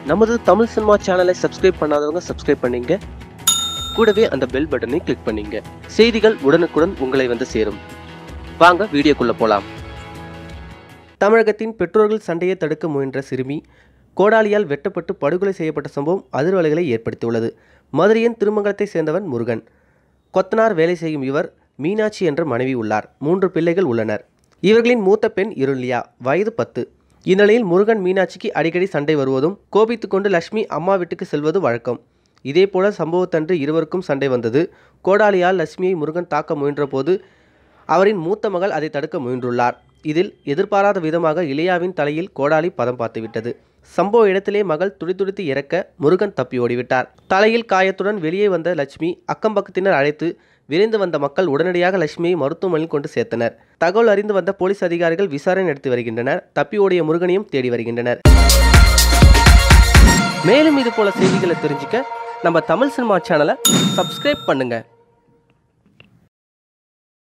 நமது தமிழ் சினிமா சேனலை சப்ஸ்கிரைப் பண்ணாதவங்க சப்ஸ்கிரைப் பண்ணீங்க கூடவே அந்த பெல் பட்டனை கிளிக் பண்ணீங்க செய்திகள் உடனுக்குடன் உங்களை வந்து சேரும் வாங்க வீடியோக்குள்ள போலாம் தமிழகத்தின் பெற்றோர்கள் சண்டையை தடுக்க முயன்ற சிறுமி கோடாலியால் வெட்டப்பட்டு படுகொலை செய்யப்பட்ட சம்பவம் அதிர்வலைகளை ஏற்படுத்தியுள்ளது மதுரையின் திருமங்கலத்தை சேர்ந்தவன் முருகன் கொத்தனார் வேலை செய்யும் இவர் மீனாட்சி என்ற மனைவி உள்ளார் மூன்று பிள்ளைகள் உள்ளனர் இவர்களின் மூத்த பெண் இருளியா வயது பத்து இந்நிலையில் முருகன் மீனாட்சிக்கு அடிக்கடி சண்டை வருவதும் கோபித்துக்கொண்டு லட்சுமி அம்மா வீட்டுக்கு செல்வது வழக்கம் இதேபோல சம்பவத்தன்று இருவருக்கும் சண்டை வந்தது கோடாலியால் லட்சுமியை முருகன் தாக்க முயன்றபோது அவரின் மூத்த மகள் அதை தடுக்க முயன்றுள்ளார் இதில் எதிர்பாராத விதமாக இளையாவின் தலையில் கோடாலி பதம் பார்த்துவிட்டது சம்பவ இடத்திலே மகள் துடிதுடித்து இறக்க முருகன் தப்பி ஓடிவிட்டார் தலையில் காயத்துடன் வெளியே வந்த லட்சுமி அக்கம்பக்கத்தினர் அழைத்து விரைந்து வந்த மக்கள் உடனடியாக லட்சுமியை மருத்துவமனையில் கொண்டு சேர்த்தனர் தகவல் அறிந்து வந்த போலீஸ் அதிகாரிகள் விசாரணை நடத்தி வருகின்றனர் தப்பி ஓடிய முருகனையும் தேடி வருகின்றனர் மேலும் இது போல செய்திகளை தெரிஞ்சுக்க நம்ம தமிழ் சினிமா சேனலை சப்ஸ்கிரைப் பண்ணுங்க